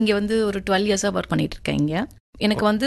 இங்கே வந்து ஒரு டுவெல் இயர்ஸாக ஒர்க் பண்ணிட்டு இருக்கேன் இங்கே எனக்கு வந்து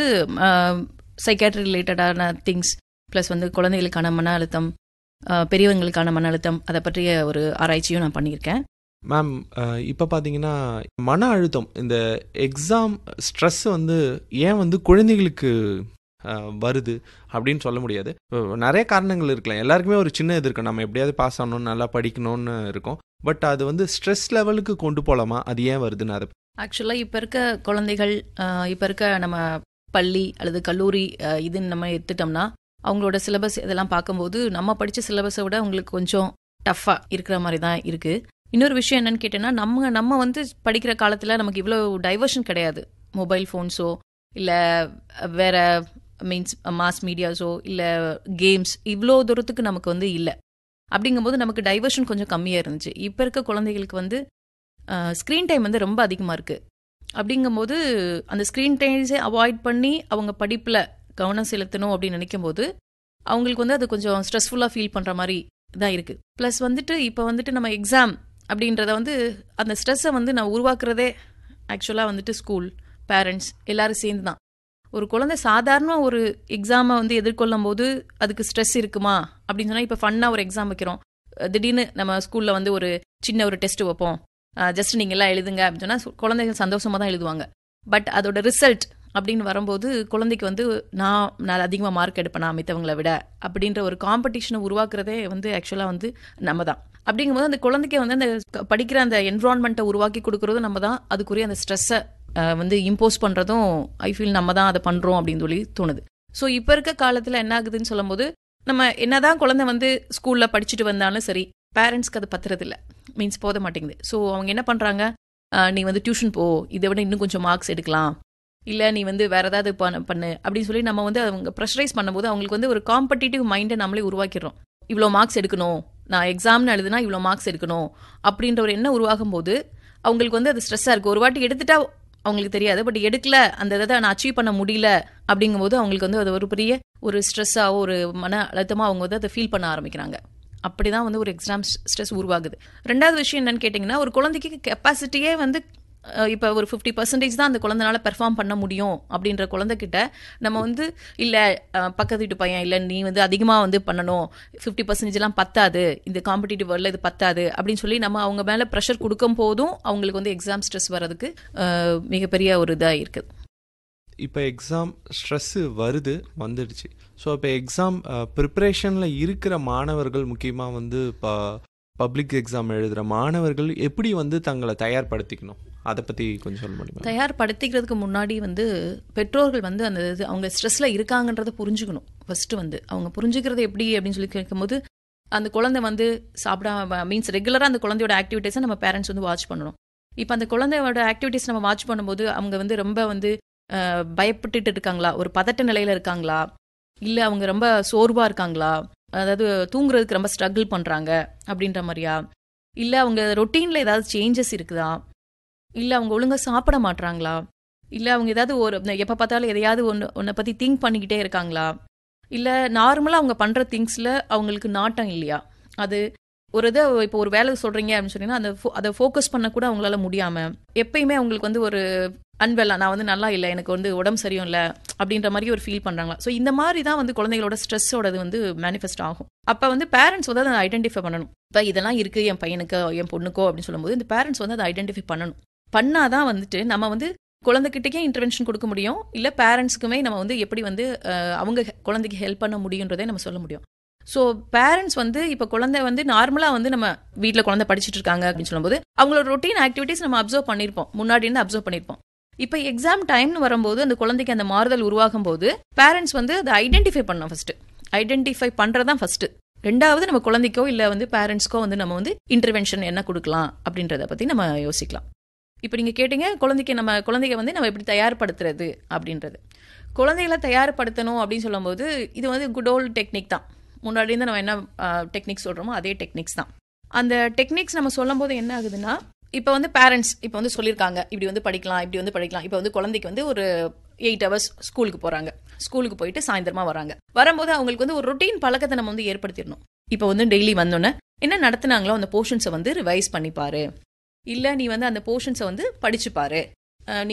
சைக்காட்ரி ரிலேட்டடான திங்ஸ் ப்ளஸ் வந்து குழந்தைகளுக்கான மன அழுத்தம் அஹ், பெரியவங்களுக்கான மன அழுத்தம் அதை பற்றிய ஒரு ஆராய்ச்சியும் நான் பண்ணியிருக்கேன் மேம் இப்போ பார்த்தீங்கன்னா மன அழுத்தம் இந்த எக்ஸாம் ஸ்ட்ரெஸ் வந்து ஏன் வந்து குழந்தைகளுக்கு அஹ், வருது அப்படின்னு சொல்ல முடியாது அஹ், நிறைய காரணங்கள் இருக்கலாம் எல்லாருக்குமே ஒரு சின்ன இது இருக்கும் நம்ம எப்படியாவது பாஸ் ஆகணும் நல்லா படிக்கணும்னு இருக்கும் பட் அது வந்து ஸ்ட்ரெஸ் லெவலுக்கு கொண்டு போகலாமா அது ஏன் வருதுன்னு அதை ஆக்சுவலாக இப்போ இருக்க குழந்தைகள் இப்போ இருக்க நம்ம பள்ளி அல்லது கல்லூரி அஹ், இதுன்னு நம்ம எடுத்துட்டோம்னா அவங்களோட சிலபஸ் இதெல்லாம் பார்க்கும்போது நம்ம படித்த சிலபஸை விட அவங்களுக்கு கொஞ்சம் டஃப்பாக இருக்கிற மாதிரி தான் இருக்குது இன்னொரு விஷயம் என்னன்னு கேட்டேன்னா நம்ம நம்ம வந்து படிக்கிற காலத்தில் நமக்கு இவ்வளோ டைவர்ஷன் கிடையாது மொபைல் ஃபோன்ஸோ இல்லை வேற மீன்ஸ் மாஸ் மீடியாஸோ இல்லை கேம்ஸ் இவ்வளோ தூரத்துக்கு நமக்கு வந்து இல்லை அப்படிங்கும்போது நமக்கு டைவர்ஷன் கொஞ்சம் கம்மியாக இருந்துச்சு இப்போ இருக்க குழந்தைகளுக்கு வந்து ஸ்க்ரீன் டைம் வந்து ரொம்ப அதிகமாக இருக்குது அப்படிங்கும்போது அந்த ஸ்க்ரீன் டைம்ஸே அவாய்ட் பண்ணி அவங்க படிப்பில் கவனம் செலுத்தணும் அப்படின்னு நினைக்கும் போது அவங்களுக்கு வந்து அது கொஞ்சம் ஸ்ட்ரெஸ்ஃபுல்லாக ஃபீல் பண்ணுற மாதிரி தான் இருக்குது ப்ளஸ் வந்துட்டு இப்போ வந்துட்டு நம்ம எக்ஸாம் அப்படின்றத வந்து அந்த ஸ்ட்ரெஸ்ஸை வந்து நான் உருவாக்குறதே ஆக்சுவலாக வந்துட்டு ஸ்கூல் பேரண்ட்ஸ் எல்லாரும் சேர்ந்து தான் ஒரு குழந்தை சாதாரண ஒரு எக்ஸாமை வந்து எதிர்கொள்ளும் போது அதுக்கு ஸ்ட்ரெஸ் இருக்குமா அப்படின்னு சொன்னால் இப்போ ஃபன்னாக ஒரு எக்ஸாம் வைக்கிறோம் அஹ் திடீர்னு நம்ம ஸ்கூலில் வந்து ஒரு சின்ன ஒரு டெஸ்ட் வைப்போம் ஜஸ்ட் நீங்கள் எல்லாம் எழுதுங்க அப்படின்னு சொன்னால் குழந்தைகள் சந்தோஷமாக தான் எழுதுவாங்க பட் அதோட ரிசல்ட் அப்படின்னு வரும்போது குழந்தைக்கு வந்து நான் நான் அதிகமாக மார்க் எடுப்பேனா மித்தவங்களை விட அப்படின்ற ஒரு காம்படிஷனை உருவாக்குறதே வந்து ஆக்சுவலாக வந்து நம்ம தான் அப்படிங்கும்போது அந்த குழந்தைக்கு வந்து அந்த க- படிக்கிற அந்த என்விரான்மெண்ட்டை உருவாக்கி கொடுக்கறதும் நம்ம தான் அதுக்குரிய அந்த ஸ்ட்ரெஸ்ஸை வந்து இம்போஸ் பண்ணுறதும் ஐ ஃபீல் நம்ம தான் அதை பண்ணுறோம் அப்படின்னு சொல்லி தோணுது ஸோ இப்போ இருக்க காலத்தில் என்ன ஆகுதுன்னு சொல்லும்போது நம்ம என்னதான் குழந்தை வந்து ஸ்கூலில் படிச்சுட்டு வந்தாலும் சரி பேரண்ட்ஸ்க்கு அது பத்துறதில்ல மீன்ஸ் போத மாட்டேங்குது ஸோ அவங்க என்ன பண்ணுறாங்க நீ வந்து டியூஷன் போ இதை விட இன்னும் கொஞ்சம் மார்க்ஸ் எடுக்கலாம் இல்லை நீ வந்து வேற ஏதாவது பண்ண பண்ணு அப்படின்னு சொல்லி நம்ம வந்து அவங்க ப்ரெஷரைஸ் பண்ணும்போது அவங்களுக்கு வந்து ஒரு காம்படிட்டிவ் மைண்டை நம்மளே உருவாக்கிடுறோம் இவ்வளோ மார்க்ஸ் எடுக்கணும் நான் எக்ஸாம்னு எழுதுனா இவ்வளோ மார்க்ஸ் எடுக்கணும் அப்படின்ற ஒரு எண்ணம் உருவாகும் போது அவங்களுக்கு வந்து அது ஸ்ட்ரெஸ்ஸாக இருக்குது ஒரு வாட்டி எடுத்துட்டா அவங்களுக்கு தெரியாது பட் எடுக்கல அந்த இதை நான் அச்சீவ் பண்ண முடியல அப்படிங்கும்போது அவங்களுக்கு வந்து அது ஒரு பெரிய ஒரு ஸ்ட்ரெஸ்ஸாவோ ஒரு மன அழுத்தமாக அவங்க வந்து அதை ஃபீல் பண்ண ஆரம்பிக்கிறாங்க அப்படிதான் வந்து ஒரு எக்ஸாம் ஸ்ட்ரெஸ் உருவாகுது ரெண்டாவது விஷயம் என்னன்னு கேட்டிங்கன்னா ஒரு குழந்தைக்கு கெப்பாசிட்டியே வந்து இப்போ ஒரு ஃபிஃப்டி பர்சன்டேஜ் தான் அந்த குழந்தைனால பெர்ஃபார்ம் பண்ண முடியும் அப்படின்ற குழந்தைகிட்ட நம்ம வந்து இல்லை பக்கத்து வீட்டு பையன் இல்லை நீ வந்து அதிகமாக வந்து பண்ணணும் ஃபிஃப்டி பர்சன்டேஜ்லாம் பத்தாது இந்த காம்படிட்டிவ் வேர்ல்டில் இது பத்தாது அப்படின்னு சொல்லி நம்ம அவங்க மேலே ப்ரெஷர் கொடுக்கும் போதும் அவங்களுக்கு வந்து எக்ஸாம் ஸ்ட்ரெஸ் வர்றதுக்கு அஹ், மிகப்பெரிய ஒரு இதாக இருக்குது இப்போ எக்ஸாம் ஸ்ட்ரெஸ்ஸு வருது வந்துடுச்சு ஸோ இப்போ எக்ஸாம் ப்ரிப்ரேஷனில் இருக்கிற மாணவர்கள் முக்கியமாக வந்து இப்போ பப்ளிக் எக்ஸாம் எழுதுகிற மாணவர்கள் எப்படி வந்து தங்களை தயார்படுத்திக்கணும் அதை பற்றி கொஞ்சம் சொல்ல முடியுமா தயார்படுத்திக்கிறதுக்கு முன்னாடி வந்து பெற்றோர்கள் வந்து அந்த இது அவங்க ஸ்ட்ரெஸ்ல இருக்காங்கன்றத புரிஞ்சுக்கணும் ஃபர்ஸ்ட் வந்து அவங்க புரிஞ்சுக்கிறது எப்படி அப்படின்னு சொல்லி கேட்கும்போது அந்த குழந்தை வந்து சாப்பிடாம மீன்ஸ் ரெகுலராக அந்த குழந்தையோட ஆக்டிவிட்டீஸை நம்ம பேரண்ட்ஸ் வந்து வாட்ச் பண்ணணும் இப்போ அந்த குழந்தையோட ஆக்டிவிட்டீஸ் நம்ம வாட்ச் பண்ணும்போது அவங்க வந்து ரொம்ப வந்து அஹ், பயப்பட்டுட்டு இருக்காங்களா ஒரு பதட்ட நிலையில இருக்காங்களா இல்லை அவங்க ரொம்ப சோர்வா இருக்காங்களா அதாவது தூங்குறதுக்கு ரொம்ப ஸ்ட்ரகிள் பண்றாங்க அப்படின்ற மாதிரியா இல்லை அவங்க ரொட்டீன்ல ஏதாவது சேஞ்சஸ் இருக்குதா இல்லை அவங்க ஒழுங்கா சாப்பிட மாட்றாங்களா இல்லை அவங்க ஏதாவது ஒரு எப்போ பார்த்தாலும் எதையாவது ஒன்று ஒன்றை பற்றி திங்க் பண்ணிக்கிட்டே இருக்காங்களா இல்லை நார்மலாக அவங்க பண்ணுற திங்ஸில் அவங்களுக்கு நாட்டம் இல்லையா அது ஒரு இதை இப்போ ஒரு வேலை சொல்கிறீங்க அப்படின்னு சொன்னீங்கன்னா அந்த fo- அதை ஃபோக்கஸ் பண்ண கூட அவங்களால முடியாமல் எப்பயுமே அவங்களுக்கு வந்து ஒரு அன்வெல்லா நான் வந்து நல்லா இல்லை எனக்கு வந்து உடம்பு சரியும் இல்லை அப்படின்ற மாதிரி ஒரு ஃபீல் பண்ணுறாங்களா ஸோ இந்த மாதிரி தான் வந்து குழந்தைகளோட ஸ்ட்ரெஸ்ஸோடது வந்து மேனிஃபெஸ்ட் ஆகும் அப்போ வந்து பேரண்ட்ஸ் வந்து அதை ஐடென்டிஃபை பண்ணணும் இப்போ இதெல்லாம் இருக்குது என் பையனுக்கோ என் பொண்ணுக்கோ அப்படின்னு சொல்லும்போது இந்த பேரண்ட்ஸ் வந்து அதை ஐடென்டிஃபை பண்ணணும் பண்ணாதான் வந்துட்டு நம்ம வந்து குழந்தைகிட்டக்கே இன்டர்வென்ஷன் கொடுக்க முடியும் இல்லை பேரண்ட்ஸ்க்குமே நம்ம வந்து எப்படி வந்து அஹ், அவங்க ஹெ- குழந்தைக்கு ஹெல்ப் பண்ண முடியுன்றதை நம்ம சொல்ல முடியும் ஸோ பேரண்ட்ஸ் வந்து இப்போ குழந்தை வந்து நார்மலாக வந்து நம்ம வீட்டில் குழந்தை படிச்சுட்டு இருக்காங்க அப்படின்னு சொல்லும்போது அவங்களோட ரொட்டீன் ஆக்டிவிட்டீஸ் நம்ம அப்சர்வ் பண்ணியிருப்போம் முன்னாடி இருந்து அப்சர்வ் பண்ணியிருப்போம் இப்போ எக்ஸாம் டைம்னு வரும்போது அந்த குழந்தைக்கு அந்த மாறுதல் உருவாகும் போது பேரண்ட்ஸ் வந்து அதை ஐடென்டிஃபை பண்ணணும் ஃபர்ஸ்ட் ஐடென்டிஃபை பண்ணுறது தான் ஃபர்ஸ்ட் ரெண்டாவது நம்ம குழந்தைக்கோ இல்லை வந்து பேரண்ட்ஸ்க்கோ வந்து நம்ம வந்து இன்டர்வென்ஷன் என்ன கொடுக்கலாம் அப்படின்றத பற்றி நம்ம யோசிக்கலாம் இப்போ நீங்கள் கேட்டீங்க குழந்தைக்கு நம்ம குழந்தைங்க வந்து நம்ம எப்படி தயார்படுத்துறது அப்படின்றது குழந்தைகளை தயார்படுத்தணும் அப்படின்னு சொல்லும்போது இது வந்து குட் ஓல்டு டெக்னிக் தான் முன்னாடி இருந்து நம்ம என்ன டெக்னிக்ஸ் சொல்கிறோமோ அதே டெக்னிக்ஸ் தான் அந்த டெக்னிக்ஸ் நம்ம சொல்லும்போது என்ன ஆகுதுன்னா இப்போ வந்து பேரண்ட்ஸ் இப்போ வந்து சொல்லியிருக்காங்க இப்படி வந்து படிக்கலாம் இப்படி வந்து படிக்கலாம் இப்போ வந்து குழந்தைக்கு வந்து ஒரு எயிட் ஹவர்ஸ் ஸ்கூலுக்கு போகிறாங்க ஸ்கூலுக்கு போயிட்டு சாயந்தரமா வராங்க வரும்போது அவங்களுக்கு வந்து ஒரு ரொட்டீன் பழக்கத்தை நம்ம வந்து ஏற்படுத்திடணும் இப்போ வந்து டெய்லி வந்தோன்னே என்ன நடத்துனாங்களோ அந்த போர்ஷன்ஸை வந்து ரிவைஸ் பண்ணிப்பாரு இல்லை நீ வந்து அந்த போர்ஷன்ஸை வந்து படிச்சு பாரு அஹ்,